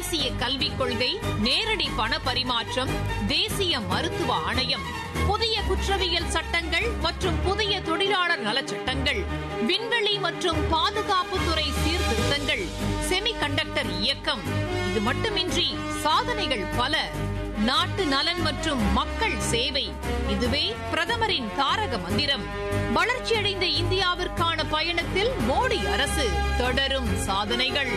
தேசிய கல்விக் கொள்கை நேரடி பண பரிமாற்றம் தேசிய மருத்துவ ஆணையம் புதிய குற்றவியல் சட்டங்கள் மற்றும் புதிய தொழிலாளர் நலச்சட்டங்கள் விண்வெளி மற்றும் பாதுகாப்புத்துறை சீர்திருத்தங்கள் செமிகண்டக்டர் இயக்கம் இது மட்டுமின்றி சாதனைகள் பல நாட்டு நலன் மற்றும் மக்கள் சேவை இதுவே பிரதமரின் தாரக மந்திரம் வளர்ச்சியடைந்த இந்தியாவிற்கான பயணத்தில் மோடி அரசு தொடரும் சாதனைகள்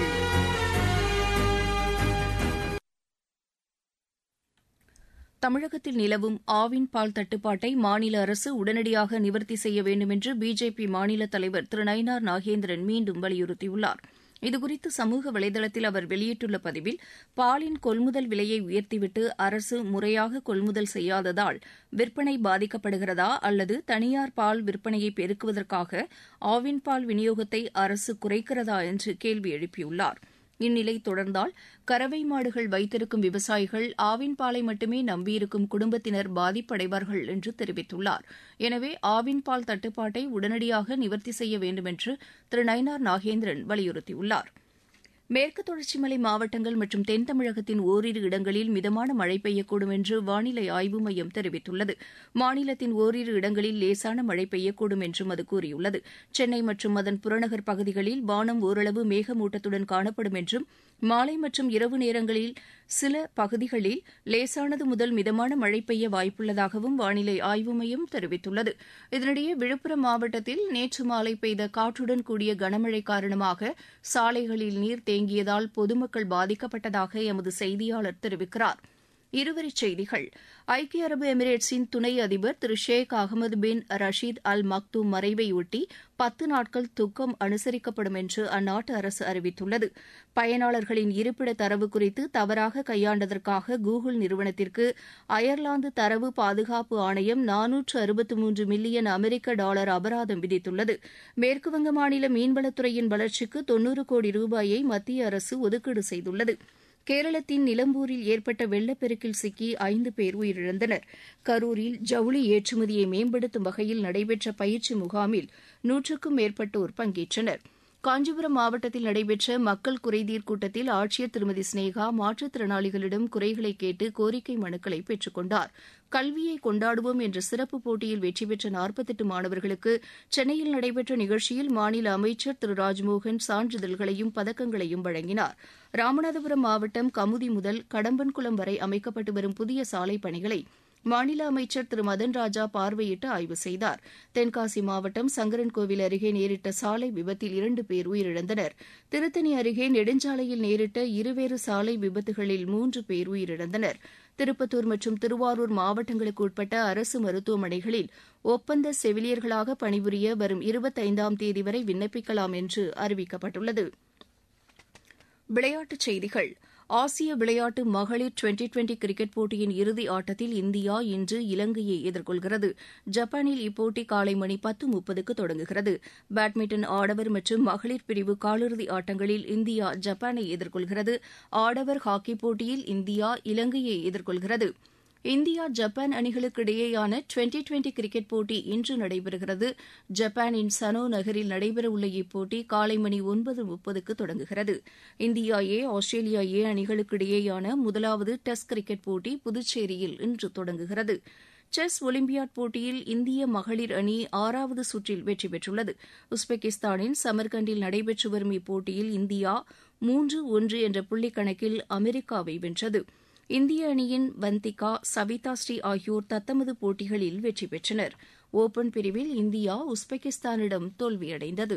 தமிழகத்தில் நிலவும் ஆவின் பால் தட்டுப்பாட்டை மாநில அரசு உடனடியாக நிவர்த்தி செய்ய வேண்டுமென்று பிஜேபி மாநில தலைவர் திரு நயினார் நாகேந்திரன் மீண்டும் வலியுறுத்தியுள்ளார் இதுகுறித்து சமூக வலைதளத்தில் அவர் வெளியிட்டுள்ள பதிவில் பாலின் கொள்முதல் விலையை உயர்த்திவிட்டு அரசு முறையாக கொள்முதல் செய்யாததால் விற்பனை பாதிக்கப்படுகிறதா அல்லது தனியார் பால் விற்பனையை பெருக்குவதற்காக ஆவின் பால் விநியோகத்தை அரசு குறைக்கிறதா என்று கேள்வி எழுப்பியுள்ளார் இந்நிலை தொடர்ந்தால் கறவை மாடுகள் வைத்திருக்கும் விவசாயிகள் ஆவின் பாலை மட்டுமே நம்பியிருக்கும் குடும்பத்தினர் பாதிப்படைவார்கள் என்று தெரிவித்துள்ளார் எனவே ஆவின் பால் தட்டுப்பாட்டை உடனடியாக நிவர்த்தி செய்ய வேண்டுமென்று திரு நயினார் நாகேந்திரன் வலியுறுத்தியுள்ளார் மேற்கு தொடர்ச்சி மலை மாவட்டங்கள் மற்றும் தென் தமிழகத்தின் ஓரிரு இடங்களில் மிதமான மழை பெய்யக்கூடும் என்று வானிலை ஆய்வு மையம் தெரிவித்துள்ளது மாநிலத்தின் ஓரிரு இடங்களில் லேசான மழை பெய்யக்கூடும் என்றும் அது கூறியுள்ளது சென்னை மற்றும் அதன் புறநகர் பகுதிகளில் வானம் ஓரளவு மேகமூட்டத்துடன் காணப்படும் என்றும் மாலை மற்றும் இரவு நேரங்களில் சில பகுதிகளில் லேசானது முதல் மிதமான மழை பெய்ய வாய்ப்புள்ளதாகவும் வானிலை ஆய்வு மையம் தெரிவித்துள்ளது இதனிடையே விழுப்புரம் மாவட்டத்தில் நேற்று மாலை பெய்த காற்றுடன் கூடிய கனமழை காரணமாக சாலைகளில் நீர் தேங்கியதால் பொதுமக்கள் பாதிக்கப்பட்டதாக எமது செய்தியாளர் தெரிவிக்கிறார் இருவரிச் செய்திகள் ஐக்கிய அரபு எமிரேட்ஸின் துணை அதிபர் திரு ஷேக் அகமது பின் ரஷீத் அல் மக்தூம் மறைவையொட்டி பத்து நாட்கள் துக்கம் அனுசரிக்கப்படும் என்று அந்நாட்டு அரசு அறிவித்துள்ளது பயனாளர்களின் இருப்பிட தரவு குறித்து தவறாக கையாண்டதற்காக கூகுள் நிறுவனத்திற்கு அயர்லாந்து தரவு பாதுகாப்பு ஆணையம் நானூற்று அறுபத்து மூன்று மில்லியன் அமெரிக்க டாலர் அபராதம் விதித்துள்ளது மேற்குவங்க மாநில மீன்வளத்துறையின் வளர்ச்சிக்கு தொன்னூறு கோடி ரூபாயை மத்திய அரசு ஒதுக்கீடு செய்துள்ளது கேரளத்தின் நிலம்பூரில் ஏற்பட்ட வெள்ளப்பெருக்கில் சிக்கி ஐந்து பேர் உயிரிழந்தனர் கரூரில் ஜவுளி ஏற்றுமதியை மேம்படுத்தும் வகையில் நடைபெற்ற பயிற்சி முகாமில் நூற்றுக்கும் மேற்பட்டோர் பங்கேற்றனர் காஞ்சிபுரம் மாவட்டத்தில் நடைபெற்ற மக்கள் குறைதீர் கூட்டத்தில் ஆட்சியர் திருமதி ஸ்னேகா மாற்றுத்திறனாளிகளிடம் குறைகளை கேட்டு கோரிக்கை மனுக்களை பெற்றுக் கொண்டார் கல்வியை கொண்டாடுவோம் என்ற சிறப்பு போட்டியில் வெற்றி பெற்ற நாற்பத்தெட்டு மாணவர்களுக்கு சென்னையில் நடைபெற்ற நிகழ்ச்சியில் மாநில அமைச்சர் திரு ராஜ்மோகன் சான்றிதழ்களையும் பதக்கங்களையும் வழங்கினார் ராமநாதபுரம் மாவட்டம் கமுதி முதல் கடம்பன்குளம் வரை அமைக்கப்பட்டு வரும் புதிய சாலை பணிகளை மாநில அமைச்சர் திரு மதன் ராஜா பார்வையிட்டு ஆய்வு செய்தார் தென்காசி மாவட்டம் சங்கரன்கோவில் அருகே நேரிட்ட சாலை விபத்தில் இரண்டு பேர் உயிரிழந்தனர் திருத்தணி அருகே நெடுஞ்சாலையில் நேரிட்ட இருவேறு சாலை விபத்துகளில் மூன்று பேர் உயிரிழந்தனர் திருப்பத்தூர் மற்றும் திருவாரூர் மாவட்டங்களுக்கு உட்பட்ட அரசு மருத்துவமனைகளில் ஒப்பந்த செவிலியர்களாக பணிபுரிய வரும் இருபத்தைந்தாம் தேதி வரை விண்ணப்பிக்கலாம் என்று அறிவிக்கப்பட்டுள்ளது விளையாட்டுச் செய்திகள் ஆசிய விளையாட்டு மகளிர் டுவெண்டி டுவெண்டி கிரிக்கெட் போட்டியின் இறுதி ஆட்டத்தில் இந்தியா இன்று இலங்கையை எதிர்கொள்கிறது ஜப்பானில் இப்போட்டி காலை மணி பத்து முப்பதுக்கு தொடங்குகிறது பேட்மிண்டன் ஆடவர் மற்றும் மகளிர் பிரிவு காலிறுதி ஆட்டங்களில் இந்தியா ஜப்பானை எதிர்கொள்கிறது ஆடவர் ஹாக்கி போட்டியில் இந்தியா இலங்கையை எதிர்கொள்கிறது இந்தியா ஜப்பான் அணிகளுக்கு இடையேயான டுவெண்டி டுவெண்டி கிரிக்கெட் போட்டி இன்று நடைபெறுகிறது ஜப்பானின் சனோ நகரில் நடைபெறவுள்ள இப்போட்டி காலை மணி ஒன்பது முப்பதுக்கு தொடங்குகிறது இந்தியா ஏ ஆஸ்திரேலியா ஏ அணிகளுக்கு இடையேயான முதலாவது டெஸ்ட் கிரிக்கெட் போட்டி புதுச்சேரியில் இன்று தொடங்குகிறது செஸ் ஒலிம்பியாட் போட்டியில் இந்திய மகளிர் அணி ஆறாவது சுற்றில் வெற்றி பெற்றுள்ளது உஸ்பெகிஸ்தானின் சமர்கண்டில் நடைபெற்று வரும் இப்போட்டியில் இந்தியா மூன்று ஒன்று என்ற புள்ளிக் கணக்கில் அமெரிக்காவை வென்றது இந்திய அணியின் வந்திகா சவிதா ஸ்ரீ ஆகியோர் தத்தமது போட்டிகளில் வெற்றி பெற்றனர் ஓபன் பிரிவில் இந்தியா உஸ்பெகிஸ்தானிடம் தோல்வியடைந்தது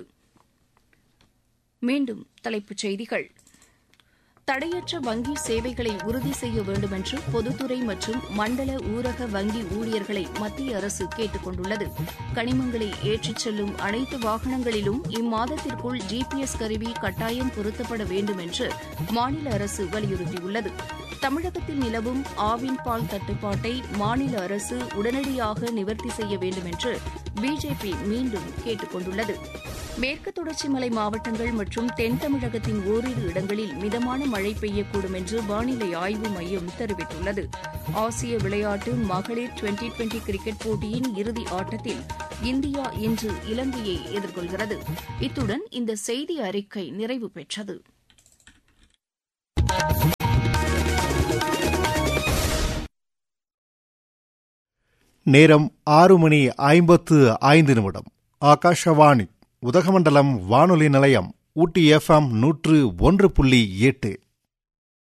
மீண்டும் தலைப்புச் செய்திகள் தடையற்ற வங்கி சேவைகளை உறுதி செய்ய வேண்டுமென்று பொதுத்துறை மற்றும் மண்டல ஊரக வங்கி ஊழியர்களை மத்திய அரசு கேட்டுக் கொண்டுள்ளது கனிமங்களை ஏற்றிச் செல்லும் அனைத்து வாகனங்களிலும் இம்மாதத்திற்குள் ஜிபிஎஸ் கருவி கட்டாயம் பொருத்தப்பட வேண்டும் என்று மாநில அரசு வலியுறுத்தியுள்ளது தமிழகத்தில் நிலவும் ஆவின் பால் தட்டுப்பாட்டை மாநில அரசு உடனடியாக நிவர்த்தி செய்ய வேண்டும் என்று பிஜேபி மீண்டும் கேட்டுக் கொண்டுள்ளது மேற்கு தொடர்ச்சி மலை மாவட்டங்கள் மற்றும் தென் தமிழகத்தின் ஓரிரு இடங்களில் மிதமான மழை பெய்யக்கூடும் என்று வானிலை ஆய்வு மையம் தெரிவித்துள்ளது ஆசிய விளையாட்டு மகளிர் டுவெண்டி டுவெண்டி கிரிக்கெட் போட்டியின் இறுதி ஆட்டத்தில் இந்தியா இன்று இலங்கையை எதிர்கொள்கிறது இத்துடன் இந்த செய்தி அறிக்கை நிறைவு பெற்றது நேரம் ஆறு மணி ஐம்பத்து ஐந்து நிமிடம் ஆகாஷவாணி உதகமண்டலம் வானொலி நிலையம் ஊட்டி எஃப்எம் நூற்று ஒன்று புள்ளி எட்டு